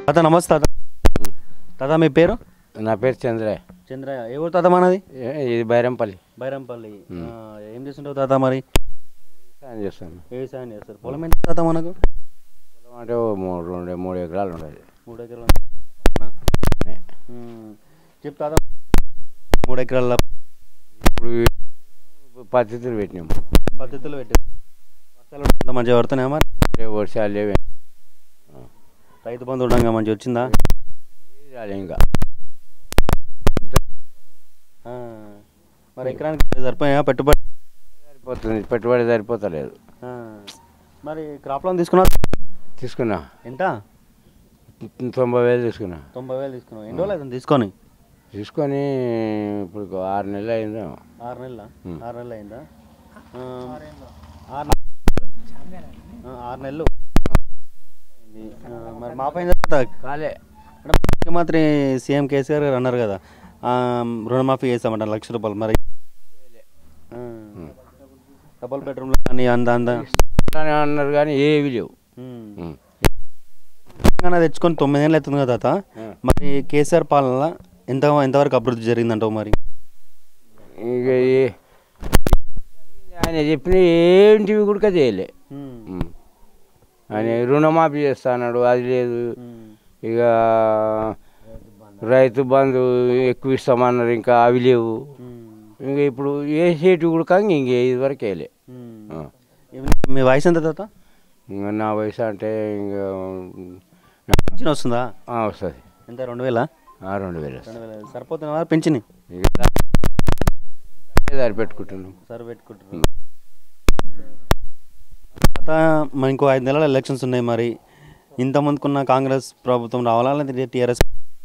తాత నమస్తే తాత తాత మీ పేరు నా పేరు చంద్రయ్య చంద్రయ్య ఏ ఊరు తాత మనది ఏ- ఇది బైరంపల్లి బైరంపల్లి ఆ, ఏం చేస్తుంటావు తాత మరి సాయం చేస్తాను వ్యవసాయం చేస్తారు పొలం ఎంత తాత మనకు పొలం అంటే ఓ మూడు రెండు మూడు ఎకరాలు ఉండదు మూడు ఎకరాలు చెప్ తాత మూడు ఎకరాల ఇప్పుడు పద్ధతులు పెట్టినాము పద్ధతులు పెట్టి వర్షాలు అంత మంచిగా పడుతున్నాయా మరి రేపు వర్షాలు లేవే రైతు బంధు ఉండగా మంచిగా వచ్చిందా ఏది రాలే ఇంకా ఆ, మరి ఎకరానికి సరిపోయా పెట్టుబడి సరిపోతుంది పెట్టుబడి సరిపోతలేదు ఆ, మరి క్రాప్ లోన్ తీసుకున్నా తీసుకున్నా ఎంత తొంభై వేలు తీసుకున్నా తొంభై వేలు తీసుకున్నావు ఎన్ని రోజులు అవుతుంది తీసుకొని తీసుకొని ఇప్పుడు ఒక ఆరు నెలలు అయిందేమో ఆరు నెలల ఉమ్. ఆరు నెలలు అయిందా ఆ, ఆరు ఆ, ఆరు నెలలు అయింది. ఆ, మరి మా పైన కాలే ముఖ్యమంత్రి సీఎం కేసీఆర్ గారు అన్నారు కదా ఆ, రుణమాఫీ చేస్తామంట లక్ష రూపాయలు మరి ఆ, డబుల్ బెడ్రూమ్లో కానీ అంద అంద అని అన్నారు కానీ ఏవి లేవు ఉమ్. ఉమ్. తెలంగాణ తెచ్చుకొని తొమ్మిది ఏళ్ళు అవుతుంది కదా తాత ఆ. మరి కేసీఆర్ పాలన ఎంత ఎంతవరకు అభివృద్ధి జరిగిందంటావు మరి ఇక ఏ- ఆయన చెప్పిన ఏంటివి కూడా చేయలే ఉమ్. ఆయన రుణమాఫీ చేస్తా అన్నాడు అది లేదు ఇక రైతు బంధు ఎక్కువ ఇస్తామన్నారు ఇంకా అవి లేవు ఇంకా ఇప్పుడు ఏ సీటు కూడా ఇంక ఇది వరకు వేయలే ఆ. మీ వయసు ఎంత తాత ఇంకా నా వయసు అంటే ఇంకా పింఛన్ వస్తుందా వస్తుంది ఎంత రెండు వేల రెండు వేలు రెండు వేల సరిపోతున్నా పింఛన్ ఇక దారి పెట్టుకుంటున్నాం సరి పెట్టుకుంటున్నాను తర్వాత మరి ఇంకో ఐదు నెలల ఎలక్షన్స్ ఉన్నాయి మరి ఇంతమందికున్న కాంగ్రెస్ ప్రభుత్వం రావాలా లేదా టీఆర్ఎస్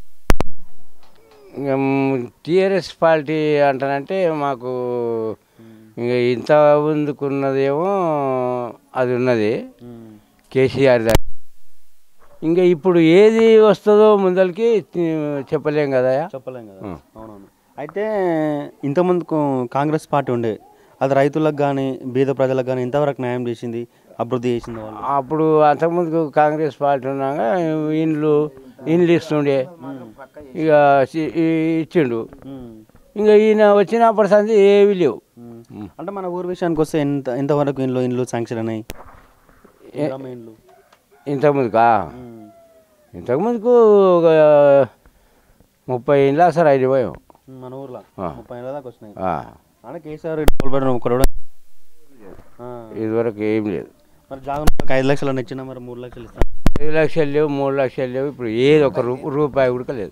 ఇంకా టీఆర్ఎస్ పార్టీ అంటానంటే మాకు ఇంకా ఇంత ముందుకున్నదేమో అది ఉన్నది కేసీఆర్ దాని ఇంకా ఇప్పుడు ఏది వస్తుందో ముందరికి చెప్పలేం కదా చెప్పలేం కదా ఆ. అవునవును అయితే ఇంతమందికి కాంగ్రెస్ పార్టీ ఉండే అది రైతులకు కానీ బీద ప్రజలకు కానీ ఇంతవరకు న్యాయం చేసింది అభివృద్ధి చేసింది వాళ్ళు అప్పుడు అంతకుముందుకు కాంగ్రెస్ పార్టీ ఉన్నాక ఇండ్లు ఇండ్లు ఇస్తుండే ఇక చి- ఈ- ఇచ్చిండు ఇంకా ఈయన వచ్చినప్పటి సంది ఏవి లేవు అంటే మన ఊరు విషయానికి వస్తే ఎంత ఎంతవరకు ఇండ్లు ఇండ్లు శాంక్షన్ అయినాయి ఏ- గ్రామ ఇండ్లు ఇంతకుముందుకా ఇంతకుముందుకు ఒక ముప్పై ఇండ్లు అసలు ఐదు పోయాం మన ఊర్లో ఆ. ముప్పై ఏళ్ళ దాకా వచ్చినాయి ఆ, అంటే కేసీఆర్ డబుల్ బెడ్రూమ్ ఒక రోడ్ ఇదివరకు ఏం లేదు మరి జాగన్ ఒక ఐదు లక్షలు ఇచ్చినా మరి మూడు లక్షలు ఇస్తాను ఐదు లక్షలు లేవు మూడు లక్షలు లేవు ఇప్పుడు ఏది ఒక రూ రూపాయి కూడా లేదు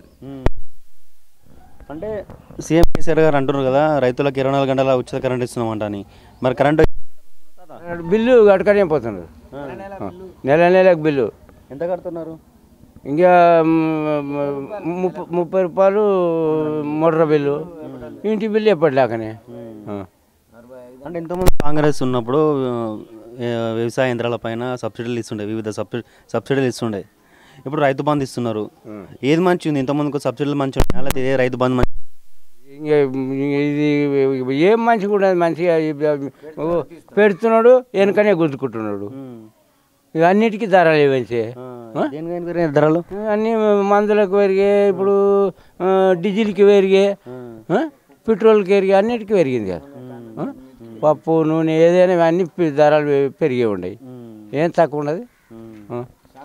అంటే సీఎం కేసీఆర్ గారు అంటున్నారు కదా రైతులకు ఇరవై నాలుగు గంటల ఉచిత కరెంట్ ఇస్తున్నామంట అని మరి కరెంట్ బిల్లు కట్టుకనే పోతున్నారు ఆ, నెల నెలకు బిల్లు ఎంత కడుతున్నారు ఇంకా మ్, ముప్ప ముప్పై రూపాయలు మోటార్ బిల్లు ఇంటి బిల్లు ఎప్పటిలాకనే ఆ. అంటే ఇంతకుముందు కాంగ్రెస్ ఉన్నప్పుడు ఆ, వ్యవసాయ యంత్రాల పైన సబ్సిడీలు ఇస్తుండే వివిధ సబ్సిడీ సబ్సిడీలు ఇస్తుండే ఇప్పుడు రైతు బంధు ఇస్తున్నారు ఏది మంచి ఉంది ఇంతకుముందుకు సబ్సిడీలు మంచి ఉన్నాయా లేకపోతే ఏ రైతు బంధు మంచి ఇంకా ఇది ఏం మంచిగా ఉండదు మంచిగా ఇవి- ఓ, పెడుతున్నాడు వెనకనే గుంజుకుంటున్నాడు ఇక అన్నిటికీ ధరలు ఇవ్వంచే దేనికైనా పెరిగినాయి ధరలు అన్ని మందులకు పెరిగే ఇప్పుడు ఆ, డీజిల్కి పెరిగే ఆ, పెట్రోల్కి పెరిగే అన్నిటికీ పెరిగింది కదా ఆ? పప్పు నూనె ఏదైనా అన్ని పె- ధరలు పెరిగి ఉన్నాయి ఏం తక్కువ ఉండదు ఆ.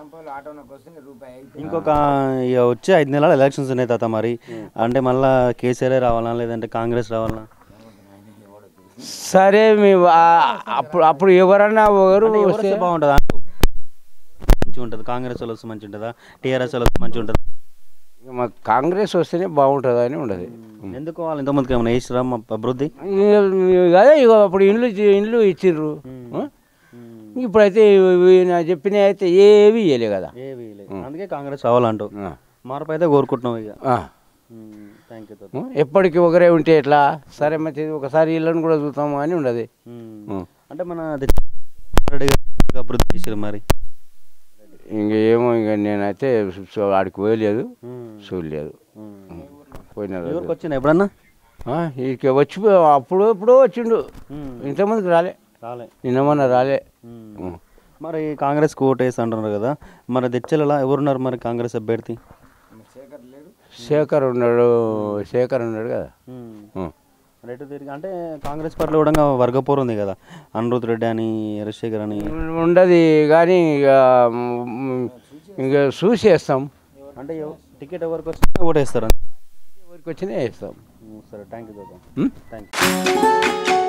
ఇంకొక ఇక వచ్చే ఐదు నెలల ఎలక్షన్స్ ఉన్నాయి తాత మరి అంటే మళ్ళా కేసీఆర్ రావాలా లేదంటే కాంగ్రెస్ రావాలా సరే మీ ఆ- అప్పుడు అప్పుడు ఎవరన్నా ఒకరు అంటే ఎవరు వస్తే వస్తే బాగుంటుంది అంటూ మంచిగా ఉంటుంది కాంగ్రెస్ వాళ్ళు వస్తే మంచిగా ఉంటుందా టీఆర్ఎస్ వాళ్ళు వస్తే మంచిగా ఉంటుంది ఇక మాకు కాంగ్రెస్ వస్తేనే బాగుంటుంది అని ఉండదు ఎందుకు వాళ్ళు ఇంతమందికి ఏమైనా వేసిరా మా అభివృద్ధి ఇక అదే ఇక అప్పుడు ఇండ్లు ఇచ్చి- ఇండ్లు ఇచ్చిండ్రు ఆ? ఇప్పుడైతే ఈయన చెప్పినవి అయితే ఏవి ఇవ్వలే కదా ఏవి లేదు అందుకే కాంగ్రెస్ రావాలంటూ ఆ. మార్పు అయితే కోరుకుంటున్నాం ఇక ఆ. థ్యాంక్ యూ తాత ఆ? ఎప్పటికీ ఒకరే ఉంటే ఎట్లా సరే మంచిది ఒకసారి ఇళ్ళని కూడా చూస్తాము అని ఉండదు ఉమ్. ఆ. అంటే మన రెడ్డి గారు అభివృద్ధి చేసారు మరి ఇంక ఏమో ఇంక నేనైతే చూ- ఆడికి పోయలేదు ఉమ్. చూడలేదు ఉమ్. పోయిన రోజు. ఎవరికి వచ్చిన ఎప్పుడన్నా ఆ, ఇక వచ్చి అప్పుడు ఎప్పుడో వచ్చిండు ఉమ్. ఇంతమందికి రాలే రాలే నిన్న మొన్న రాలే ఉమ్. ఉం. మరి కాంగ్రెస్ ఓటేసి అంటున్నారు కదా మరి తెచ్చలా ఎవరున్నారు మరి కాంగ్రెస్ అభ్యర్థి శేఖర్ ఉన్నాడు శేఖర్ ఉన్నాడు కదా ఉం. రైతు తిరిగి అంటే కాంగ్రెస్ పార్టీలో కూడా వర్గపోరు ఉంది కదా అనిరుద్ రెడ్డి అని రాజశేఖర్ అని ఉండదు కానీ ఇక మ్, ఇక చూసేస్తాం అంటే ఎవ- టికెట్ ఎవరికి వచ్చినా ఓటేస్తారు ఎవరికి వచ్చినా వేస్తాం సరే థ్యాంక్ యూ ఉం? Thank you